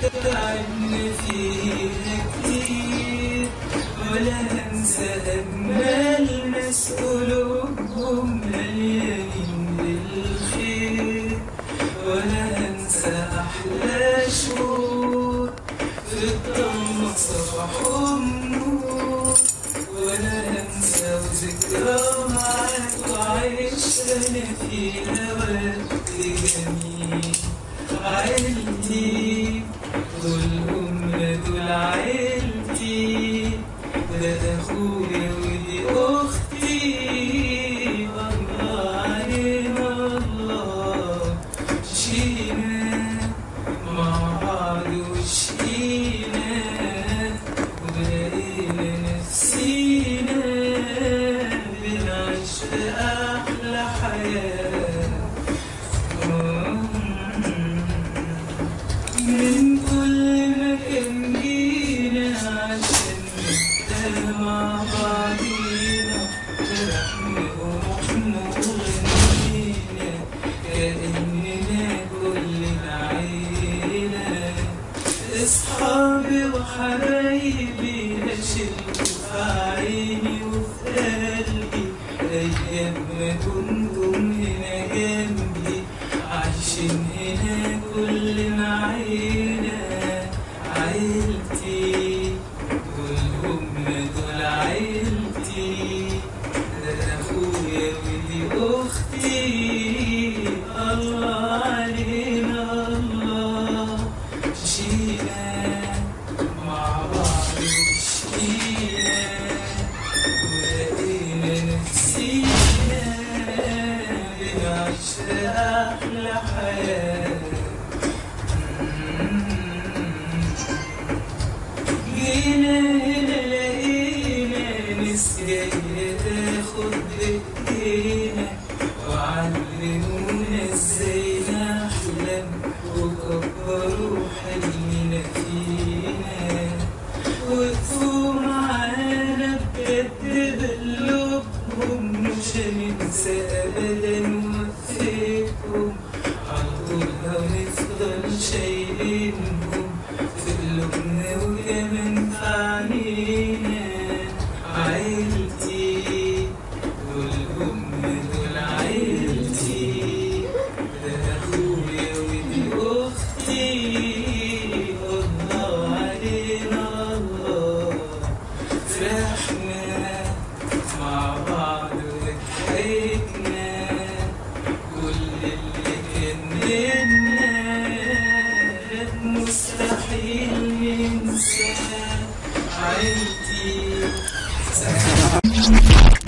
تعبنا فيها كتير ولا هنسى أجمل ناس قلوبهم مليانين بالخير ولا هنسى أحلى شهور في الضلمة صباحهم نور ولا هنسى وذكرى معاك وعشت أنا فيها وقت جميل عيلتي دول هم دول عيلتي ده اخويا ودي اختي الله علينا الله مشينا مع بعض وشقينا ولقينا نفسينا بنعيش في احلى حياه من كل مكان جينا عشان نبقى مع بعضينا فرحنا وروحنا وغنينا كأننا كلنا عيلة أصحابي وحبايبي هشيلكوا في عيني وفي قلبي أيام ما كنتم هنا جنبي عايشين هنا كلنا عيلة عيلتي دول هم دول عيلتي ده أخويا ودي أختي الله علينا الله مشينا مع بعض ومشينا ولقينا نفسينا بنعيش أحلى حياة جينا هنا لقينا ناس جاية تاخد بإيدينا وعلمونا ازاي نحلم وكبروا حلمنا فينا وقفوا معانا بجد بقلوبهم مش هننسى ابدا وقفتهم على طول هنفضل شايلينهم في قلوبنا وكمان في عينينا عيلتي دول هم دول عيلتي ده اخويا ودي اختي الله علينا الله فرحنا مع بعض وضحكنا كل اللي كان بينا مستحيل ننسى عيلتي